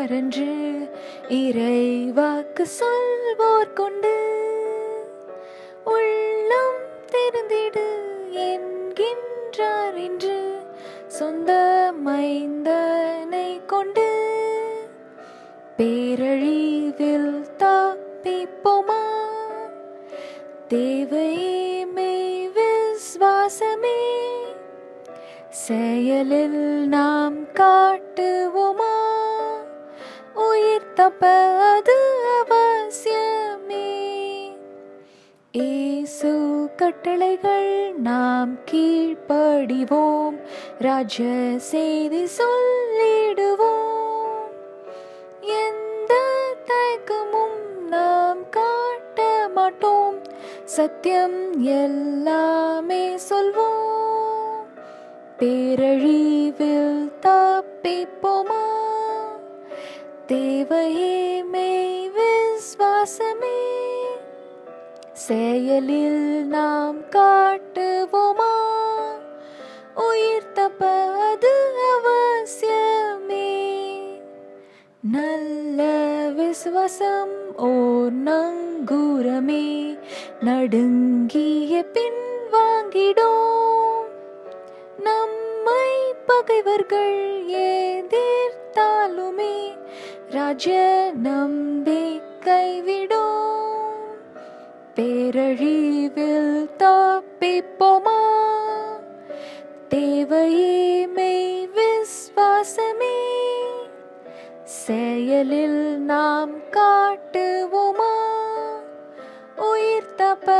என்று இறைவாக்கு சொல்வோர் கொண்டு உள்ளம் திறந்திடு என்கின்றார் என்று சொந்த மைந்தனை கொண்டு பேரழிவில் தப்பிப்போமா தேவையுமே விஸ்வாசமே செயலில் நாம் காட்டுவோமா உயிர் தப்ப அது அவசியமே இயேசு கட்டளைகள் நாம் கீழ்ப்படிவோம் ராஜ செய்தி சொல்லிடுவோம் எந்த தயக்கமும் நாம் காட்ட மாட்டோம் சத்தியம் எல்லாமே சொல்வோம் பேரழிவில் தப்பிப்போமா தேவையுமே விஸ்வாசமே செயலில் நாம் காட்டுவோமா உயிர் தப்பது அவசியமே நல்ல விசுவாசம் ஓர் நங்கூரமே நடுங்கிய பின் வாங்கிடும் நம்மை பகைவர்கள் எதிர்த்தாலுமே ராஜ நம்பிக்கை விடும் பேரழிவில் தப்பிப்போமா தேவையுமே விஸ்வாசமே செயலில் நாம் காட்டுவோமா உயிர் தப்ப